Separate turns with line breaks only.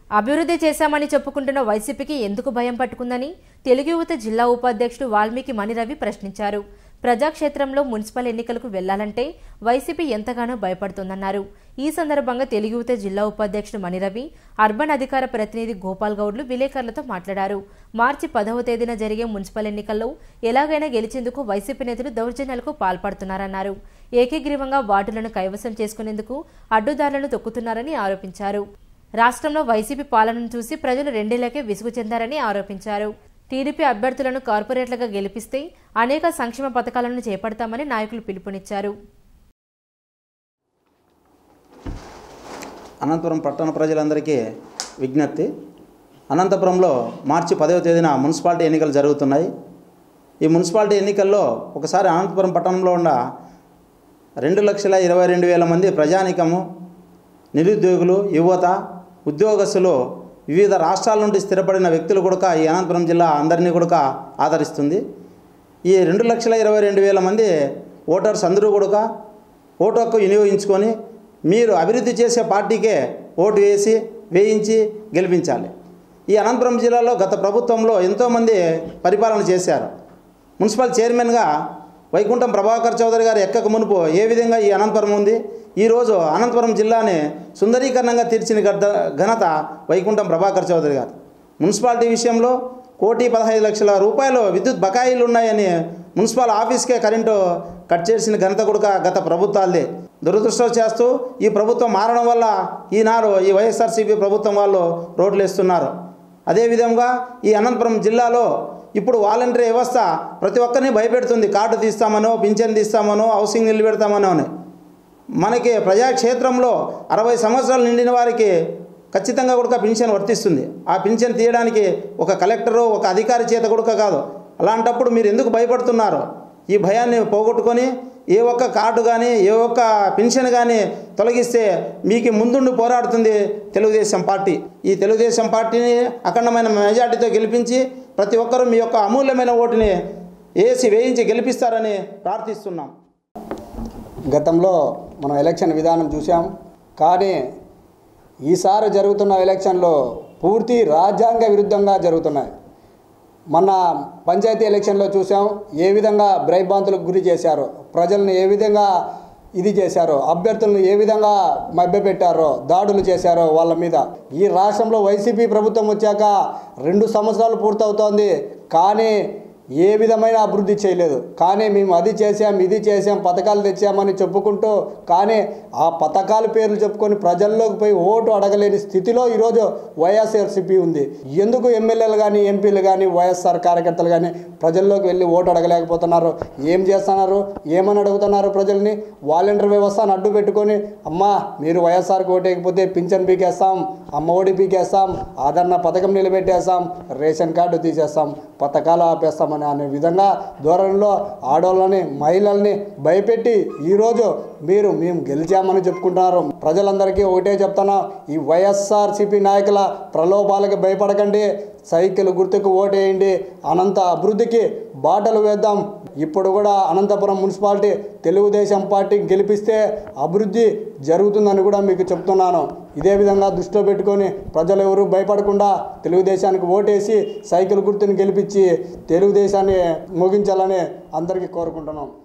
అభివృద్ధి చేశామని చెప్పుకుంటున్న వైసీపీకి ఎందుకు భయం పట్టుకుందని తెలుగు యువత జిల్లా ఉపాధ్యక్షుడు వాల్మీకి మణిరవి ప్రశ్నించారు ప్రజాక్షేత్రంలో మున్సిపల్ ఎన్నికలకు వెళ్లాలంటే వైసీపీ ఎంతగానో భయపడుతోందన్నారు ఈ సందర్భంగా తెలుగు యువత జిల్లా ఉపాధ్యక్షుడు మణిరవి అర్బన్ అధికార ప్రతినిధి గోపాల్ గౌడ్లు విలేకరులతో మాట్లాడారు మార్చి పదవ తేదీన జరిగే మున్సిపల్ ఎన్నికల్లో ఎలాగైనా గెలిచేందుకు వైసీపీ నేతలు దౌర్జన్యాలకు పాల్పడుతున్నారన్నారు ఏకగ్రీవంగా వార్డులను కైవసం చేసుకునేందుకు అడ్డుదారులను తొక్కుతున్నారని ఆరోపించారు రాష్ట్రంలో వైసీపీ పాలనను చూసి ప్రజలు రెండేళ్లకే విసుగు చెందారని ఆరోపించారు టీడీపీ అభ్యర్థులను కార్పొరేట్లుగా గెలిపిస్తే అనేక సంక్షేమ పథకాలను చేపడతామని నాయకులు పిలుపునిచ్చారు
అనంతపురం పట్టణ ప్రజలందరికీ విజ్ఞప్తి అనంతపురంలో మార్చి పదవ తేదీన మున్సిపాలిటీ ఎన్నికలు జరుగుతున్నాయి ఈ మున్సిపాలిటీ ఎన్నికల్లో ఒకసారి అనంతపురం పట్టణంలో ఉన్న రెండు లక్షల ఇరవై రెండు వేల మంది ప్రజానికము నిరుద్యోగులు యువత ఉద్యోగస్తులు వివిధ రాష్ట్రాల నుండి స్థిరపడిన వ్యక్తులు కూడా ఈ అనంతపురం జిల్లా అందరినీ కూడా ఆదరిస్తుంది ఈ రెండు లక్షల ఇరవై రెండు వేల మంది ఓటర్స్ అందరూ కూడా ఓటు హక్కు వినియోగించుకొని మీరు అభివృద్ధి చేసే పార్టీకే ఓటు వేసి వేయించి గెలిపించాలి ఈ అనంతపురం జిల్లాలో గత ప్రభుత్వంలో ఎంతోమంది పరిపాలన చేశారు మున్సిపల్ చైర్మన్గా వైకుంఠం ప్రభాకర్ చౌదరి గారు ఎక్కక మునుపు ఏ విధంగా ఈ అనంతపురం ఉంది ఈరోజు అనంతపురం జిల్లాని సుందరీకరణంగా తీర్చిన గద్ద ఘనత వైకుంఠం ప్రభాకర్ చౌదరి గారు మున్సిపాలిటీ విషయంలో కోటి పదహైదు లక్షల రూపాయలు విద్యుత్ బకాయిలు ఉన్నాయని మున్సిపల్ ఆఫీస్కే కరెంటు కట్ చేసిన ఘనత కూడా గత ప్రభుత్వాలదే దురదృష్టం చేస్తూ ఈ ప్రభుత్వం మారడం వల్ల ఈనాడు ఈ వైఎస్ఆర్సీపీ ప్రభుత్వం వాళ్ళు రోడ్లు వేస్తున్నారు అదేవిధంగా ఈ అనంతపురం జిల్లాలో ఇప్పుడు వాలంటరీ వ్యవస్థ ప్రతి ఒక్కరిని భయపెడుతుంది కార్డు తీస్తామనో పింఛన్ తీస్తామనో హౌసింగ్ నిలబెడతామనో అని మనకి ప్రజాక్షేత్రంలో అరవై సంవత్సరాలు నిండిన వారికి ఖచ్చితంగా కూడా పింఛన్ వర్తిస్తుంది ఆ పింఛన్ తీయడానికి ఒక కలెక్టరు ఒక అధికారి చేత కూడా కాదు అలాంటప్పుడు మీరు ఎందుకు భయపడుతున్నారు ఈ భయాన్ని పోగొట్టుకొని ఏ ఒక్క కార్డు కానీ ఏ ఒక్క పెన్షన్ కానీ తొలగిస్తే మీకు ముందుండి పోరాడుతుంది తెలుగుదేశం పార్టీ ఈ తెలుగుదేశం పార్టీని అఖండమైన మెజార్టీతో గెలిపించి ప్రతి ఒక్కరూ మీ యొక్క అమూల్యమైన ఓటుని వేసి వేయించి గెలిపిస్తారని ప్రార్థిస్తున్నాం
గతంలో మనం ఎలక్షన్ విధానం చూసాం కానీ ఈసారి జరుగుతున్న ఎలక్షన్లో పూర్తి రాజ్యాంగ విరుద్ధంగా జరుగుతున్నాయి మొన్న పంచాయతీ ఎలక్షన్లో చూసాం ఏ విధంగా భ్రైభాంతులకు గురి చేశారో ప్రజలను ఏ విధంగా ఇది చేశారో అభ్యర్థులను ఏ విధంగా మభ్యపెట్టారో దాడులు చేశారో వాళ్ళ మీద ఈ రాష్ట్రంలో వైసీపీ ప్రభుత్వం వచ్చాక రెండు సంవత్సరాలు పూర్తవుతోంది కానీ ఏ విధమైన అభివృద్ధి చేయలేదు కానీ మేము అది చేసాం ఇది చేసాం పథకాలు తెచ్చామని చెప్పుకుంటూ కానీ ఆ పథకాల పేర్లు చెప్పుకొని ప్రజల్లోకి పోయి ఓటు అడగలేని స్థితిలో ఈరోజు వైఎస్ఆర్సీపీ ఉంది ఎందుకు ఎమ్మెల్యేలు కానీ ఎంపీలు కానీ వైఎస్ఆర్ కార్యకర్తలు కానీ ప్రజల్లోకి వెళ్ళి ఓటు అడగలేకపోతున్నారు ఏం చేస్తున్నారు ఏమని అడుగుతున్నారు ప్రజల్ని వాలంటీర్ వ్యవస్థను అడ్డు పెట్టుకొని అమ్మా మీరు వైఎస్ఆర్కి ఓటేయకపోతే పింఛన్ పీకేస్తాం అమ్మ ఒడి పీకేస్తాం ఆదరణ పథకం నిలబెట్టేస్తాం రేషన్ కార్డు తీసేస్తాం పథకాలు ఆపేస్తామని అనే విధంగా ధోరణిలో ఆడవాళ్ళని మహిళల్ని భయపెట్టి ఈరోజు మీరు మేము గెలిచామని చెప్పుకుంటున్నారు ప్రజలందరికీ ఒకటే చెప్తున్నా ఈ వైఎస్ఆర్సీపీ నాయకుల ప్రలోభాలకి భయపడకండి సైకిల్ గుర్తుకు ఓటేయండి అనంత అభివృద్ధికి బాటలు వేద్దాం ఇప్పుడు కూడా అనంతపురం మున్సిపాలిటీ తెలుగుదేశం పార్టీ గెలిపిస్తే అభివృద్ధి జరుగుతుందని కూడా మీకు చెప్తున్నాను ఇదే విధంగా దృష్టిలో పెట్టుకొని ప్రజలు ఎవరు భయపడకుండా తెలుగుదేశానికి ఓటేసి సైకిల్ గుర్తుని గెలిపించి తెలుగుదేశాన్ని ముగించాలని అందరికీ కోరుకుంటున్నాం